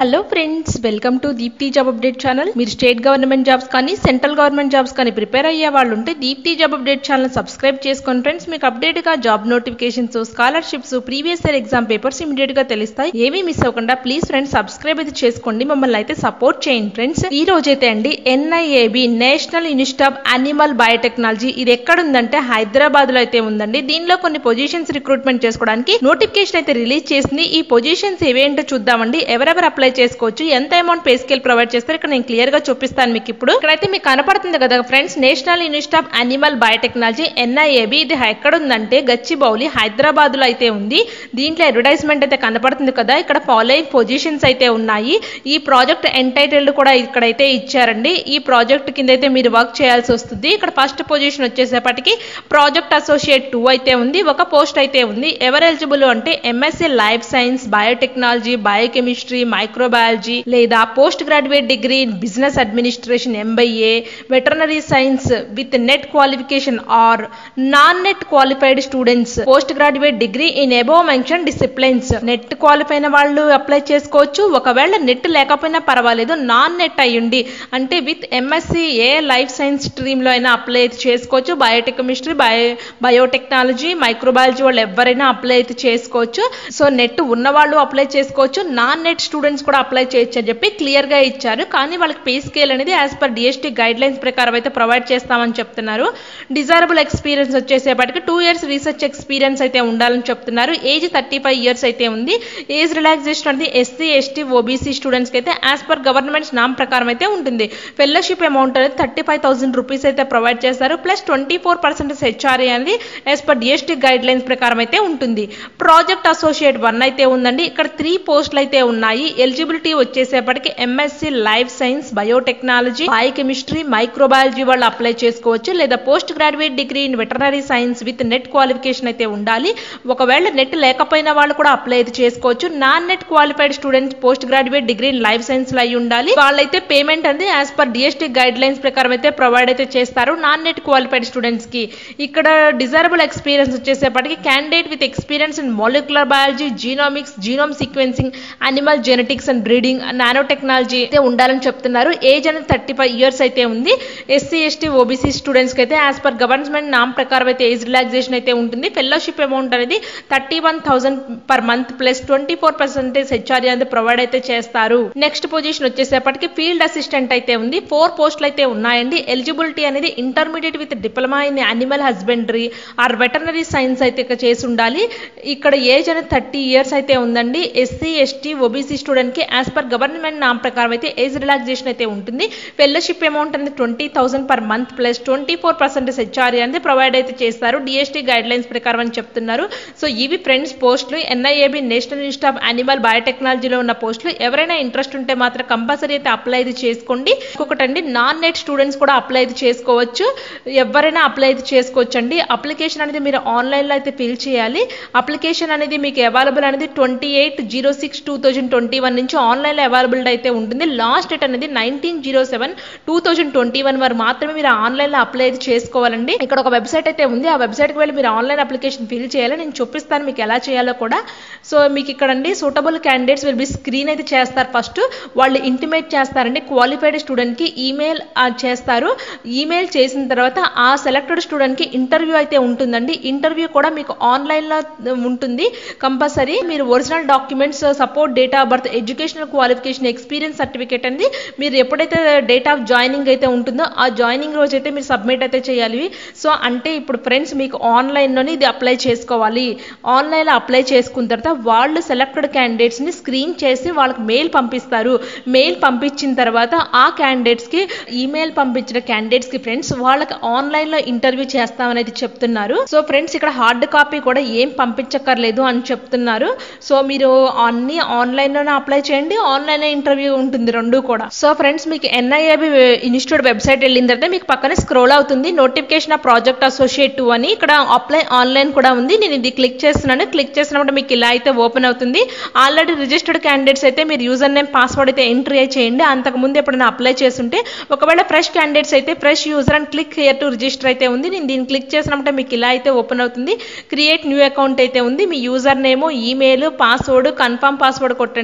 hello friends welcome to Deepti job update channel మీరు state government jobs కానీ central government jobs కానీ prepare అయ్యే వాళ్ళు ఉంటే Deepti job update channel subscribe చేసుకోండి ఫ్రెండ్స్ మీకు అప్డేట్ గా job notifications scholarships previous year exam papers immediate గా తెలుస్తాయి ఏమీ మిస్ అవ్వకుండా ప్లీజ్ ఫ్రెండ్స్ సబ్స్క్రైబ్ అయితే చేసుకోండి మమ్మల్ని అయితే సపోర్ట్ చేయండి ఫ్రెండ్స్ ఈ రోజైతే అండి NIAB national institute of animal biotechnology ఇది ఎక్కడ ఉందంటే హైదరాబాద్ లో అయితే ఉందండి దీనిలో కొన్ని పొజిషన్స్ రిక్రూట్మెంట్ చేసుకోవడానికి నోటిఫికేషన్ అయితే రిలీజ్ చేసింది ఈ పొజిషన్స్ ఏవేంటో చూద్దామండి ఎవరెవరు అప్లై చేసుకోవచ్చు ఎంత అమౌంట్ పే స్కేల్ ప్రొవైడ్ చేస్తారు ఇక్కడ నేను క్లియర్ గా చూపిస్తాను మీకు ఇప్పుడు ఇక్కడైతే మీకు కనపడుతుంది కదా friends national institute of animal biotechnology NIAB ఇది ఎక్కడ ఉందంటే గచ్చిబౌలి హైదరాబాద్ లో అయితే ఉంది దీంట్లో అడ్వర్టైజ్మెంట్ అయితే కనపడుతుంది కదా ఇక్కడ ఫాలోయింగ్ పొజిషన్స్ అయితే ఉన్నాయి ఈ ప్రాజెక్ట్ ఎంటైటిల్డ్ కూడా ఇక్కడైతే ఇచ్చారండి ఈ ప్రాజెక్ట్ కింద అయితే మీరు వర్క్ చేయాల్సి వస్తుంది ఇక్కడ ఫస్ట్ పొజిషన్ వచ్చేసేపటికి ప్రాజెక్ట్ అసోసియేట్ టూ అయితే ఉంది ఒక పోస్ట్ అయితే ఉంది ఎవరు ఎలిజిబుల్ అంటే MSc life science biotechnology biochemistry microbiology లేదా post graduate degree in business administration MBA veterinary science with NET qualification or non NET qualified students post graduate degree in above mention disciplines NET qualify అయిన వాళ్ళు apply చేసుకోవచ్చు ఒకవేళ net లేకపోయినా పర్వాలేదు non NET అయ్యుండి అంటే with MSc ఏ life science stream లో అయినా అప్లై అయితే చేసుకోవచ్చు బయోటెక్మిస్ట్రీ బయో బయోటెక్నాలజీ మైక్రోబయాలజీ వాళ్ళు ఎవరైనా అప్లై అయితే చేసుకోవచ్చు సో నెట్ ఉన్న వాళ్ళు అప్లై చేసుకోవచ్చు నాన్ నెట్ స్టూడెంట్స్ కూడా అప్లై చేయొచ్చు అని చెప్పి క్లియర్ గా ఇచ్చారు కానీ వాళ్ళకి పే స్కేల్ అనేది as per DST guidelines ప్రకారం అయితే ప్రొవైడ్ చేస్తామని చెప్తున్నారు డిజైరబుల్ ఎక్స్పీరియన్స్ వచ్చేసేపటికి టూ ఇయర్స్ రీసెర్చ్ ఎక్స్పీరియన్స్ అయితే ఉండాలని చెప్తున్నారు ఏజ్ థర్టీ ఫైవ్ ఇయర్స్ అయితే ఉంది ఏజ్ రిలాక్సేషన్ అనేది ఎస్సీ ఎస్టీ ఓబీసీ స్టూడెంట్స్కి అయితే యాజ్ పర్ గవర్నమెంట్ నామ్ ప్రకారం అయితే ఉంటుంది ఫెలోషిప్ అమౌంట్ అనేది థర్టీ ఫైవ్ థౌసండ్ రూపీస్ అయితే ప్రొవైడ్ చేస్తారు plus twenty four percentage HRA అనేది as per DST guidelines ప్రకారం అయితే ఉంటుంది ప్రాజెక్ట్ అసోసియేట్ వన్ అయితే ఉందండి ఇక్కడ త్రీ పోస్టులు అయితే ఉన్నాయి ఎలిజిబిలిటీ వచ్చేసేపటికి MSc life science biotechnology biochemistry microbiology వాళ్ళు అప్లై చేసుకోవచ్చు లేదా post graduate degree in veterinary science with NET qualification అయితే ఉండాలి ఒకవేళ నెట్ లేకపోయినా వాళ్ళు కూడా అప్లై అయితే చేసుకోవచ్చు non NET qualified students post graduate degree in life science లో అయి ఉండాలి వాళ్ళైతే పేమెంట్ అనేది as per DST guidelines ప్రకారం అయితే ప్రొవైడ్ అయితే చేస్తారు నాన్ నెట్ క్వాలిఫైడ్ స్టూడెంట్స్ కి ఇక్కడ డిజైరబుల్ ఎక్స్పీరియన్స్ వచ్చేసేపటికి candidate with experience in molecular biology genomics genome sequencing animal genetics and breeding nanotechnology అయితే ఉండాలని చెప్తున్నారు ఏజ్ అనేది థర్టీ ఫైవ్ ఇయర్స్ అయితే ఉంది ఎస్సీ ఎస్టీ ఓబీసీ స్టూడెంట్స్ కి అయితే యాజ్ పర్ గవర్నమెంట్ నామ్ ప్రకారం అయితే ఏజ్ రిలాక్సేషన్ అయితే ఉంటుంది ఫెలోషిప్ అమౌంట్ అనేది thirty one thousand per month plus twenty four percentage HRA అనేది ప్రొవైడ్ అయితే చేస్తారు నెక్స్ట్ పొజిషన్ వచ్చేసేపటికి ఫీల్డ్ అసిస్టెంట్ అయితే ఉంది ఫోర్ పోస్టులు అయితే ఉన్నాయండి ఎలిజిబిలిటీ అనేది intermediate with diploma in animal husbandry or veterinary science అయితే ఇక్కడ చేసి ఉండాలి ఇక్కడ ఏజ్ అనేది థర్టీ ఇయర్స్ అయితే ఉందండి ఎస్సీ ఎస్టీ ఓబీసీ స్టూడెంట్ కి యాజ్ పర్ గవర్నమెంట్ నామ్ ప్రకారం అయితే ఏజ్ రిలాక్సేషన్ అయితే ఉంటుంది ఫెలోషిప్ అమౌంట్ అనేది twenty thousand per month plus twenty four percentage HRA అనేది ప్రొవైడ్ అయితే చేస్తారు డిఎస్టీ గైడ్ లైన్స్ ప్రకారం అని చెప్తున్నారు సో ఇవి ఫ్రెండ్స్ పోస్టులు NIAB national institute of animal బయోటెక్నాలజీలో ఉన్న పోస్టులు ఎవరైనా ఇంట్రెస్ట్ ఉంటే మాత్రం కంపల్సరీ అయితే అప్లై అయితే చేసుకోండి ఇంకొకటి అండి నాన్ నెట్ స్టూడెంట్స్ కూడా అప్లై అయితే చేసుకోవచ్చు ఎవరైనా అప్లై అయితే చేసుకోవచ్చు అండి అప్లికేషన్ అనేది మీరు ఆన్లైన్లో అయితే ఫిల్ చేయాలి అప్లికేషన్ అనేది మీకు అవైలబుల్ అనేది twenty eight zero six two thousand twenty one నుంచి ఆన్లైన్లో అవైలబుల్ అయితే ఉంటుంది లాస్ట్ డేట్ అనేది nineteen zero seven two thousand twenty one వరకు మాత్రమే మీరు ఆన్లైన్లో అప్లై అయితే చేసుకోవాలండి ఇక్కడ ఒక వెబ్సైట్ అయితే ఉంది ఆ వెబ్సైట్కి వెళ్ళి మీరు ఆన్లైన్ అప్లికేషన్ ఫిల్ చేయాలి నేను చూపిస్తాను మీకు ఎలా చేయాలో కూడా సో మీకు ఇక్కడ అండి suitable candidates will be screen అయితే చేస్తారు ఫస్ట్ వాళ్ళు ఇంటిమేట్ చేస్తారండి క్వాలిఫైడ్ స్టూడెంట్కి ఈమెయిల్ చేస్తారు ఈమెయిల్ చేసిన తర్వాత ఆ సెలెక్టెడ్ స్టూడెంట్కి ఇంటర్వ్యూ అయితే ఉంటుందండి ఇంటర్వ్యూ కూడా మీకు ఆన్లైన్లో ఉంటుంది కంపల్సరీ మీరు original documents support date of birth educational qualification experience certificate అనేది మీరు ఎప్పుడైతే డేట్ ఆఫ్ జాయినింగ్ అయితే ఉంటుందో ఆ జాయినింగ్ రోజు అయితే మీరు సబ్మిట్ అయితే చేయాలి సో అంటే ఇప్పుడు ఫ్రెండ్స్ మీకు ఆన్లైన్లోనే ఇది అప్లై చేసుకోవాలి ఆన్లైన్లో అప్లై చేసుకున్న తర్వాత వాళ్ళు సెలెక్టెడ్ క్యాండిడేట్స్ని స్క్రీన్ చేసి వాళ్ళకి మెయిల్ పంపిస్తారు మెయిల్ పంపించిన తర్వాత ఆ క్యాండిడేట్స్కి ఈమెయిల్ పంపించిన క్యాండిడేట్స్కి ఫ్రెండ్స్ వాళ్ళకి ఆన్లైన్లో ఇంటర్వ్యూ చేస్తామని అయితే చెప్తున్నారు సో ఫ్రెండ్స్ ఇక్కడ హార్డ్ కాపీ కూడా ఏం పంపించక్కర్లేదు అని చెప్తున్నారు సో మీరు అన్ని ఆన్లైన్లోనే అప్లై చేయండి ఆన్లైన్ ఇంటర్వ్యూ ఉంటుంది రెండు కూడా సో ఫ్రెండ్స్ మీకు ఎన్ఐఏబి ఇన్స్టిట్యూట్ వెబ్సైట్ వెళ్ళిన తర్వాత మీకు పక్కనే స్క్రోల్ అవుతుంది notification of project associate two అని ఇక్కడ అప్లై ఆన్లైన్ కూడా ఉంది నేను ఇది క్లిక్ చేస్తున్నాను క్లిక్ చేసినప్పుడు మీకు ఇలా అయితే ఓపెన్ అవుతుంది ఆల్రెడీ రిజిస్టర్డ్ క్యాండిడేట్స్ అయితే మీరు యూజర్ నేమ్ పాస్వర్డ్ అయితే ఎంట్రీ చేయండి అంతకుముందు ఎప్పుడైనా అప్లై చేస్తుంటే ఒకవేళ ఫ్రెష్ క్యాండిడేట్స్ అయితే fresh user and click here to register అయితే ఉంది నేను దీన్ని క్లిక్ చేసినప్పుడు మీకు ఇలా అయితే ఓపెన్ అవుతుంది క్రియేట్ న్యూ అకౌంట్ అయితే ఉంది మీ user name email password confirm password కొట్టండి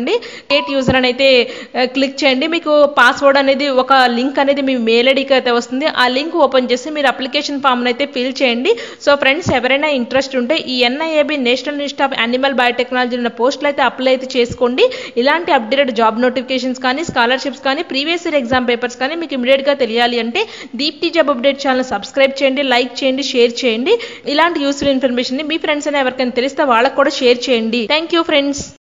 క్రియేట్ యూజర్ అని అయితే క్లిక్ చేయండి మీకు పాస్వర్డ్ అనేది ఒక లింక్ అనేది మీ మెయిల్ ఐడికి అయితే వస్తుంది ఆ లింక్ ఓపెన్ చేసి మీరు అప్లికేషన్ ఫామ్ అయితే ఫిల్ చేయండి సో ఫ్రెండ్స్ ఎవరైనా ఇంట్రెస్ట్ ఉంటే ఈ NIAB national institute of animal biotechnology ఉన్న పోస్టులు అయితే అప్లై అయితే చేసుకోండి ఇలాంటి అప్డేటెడ్ జాబ్ నోటిఫికేషన్స్ కానీ స్కాలర్షిప్స్ కానీ ప్రీవియస్ ఇయర్ ఎగ్జామ్ పేపర్స్ కానీ మీకు ఇమీడియట్గా తెలియాలి అంటే Deepti job update channel subscribe చేయండి లైక్ చేయండి షేర్ చేయండి ఇలాంటి యూస్ఫుల్ ఇన్ఫర్మేషన్ మీ ఫ్రెండ్స్ అయినా ఎవరికైనా తెలిస్తే వాళ్ళకి కూడా షేర్ చేయండి థ్యాంక్ యూ ఫ్రెండ్స్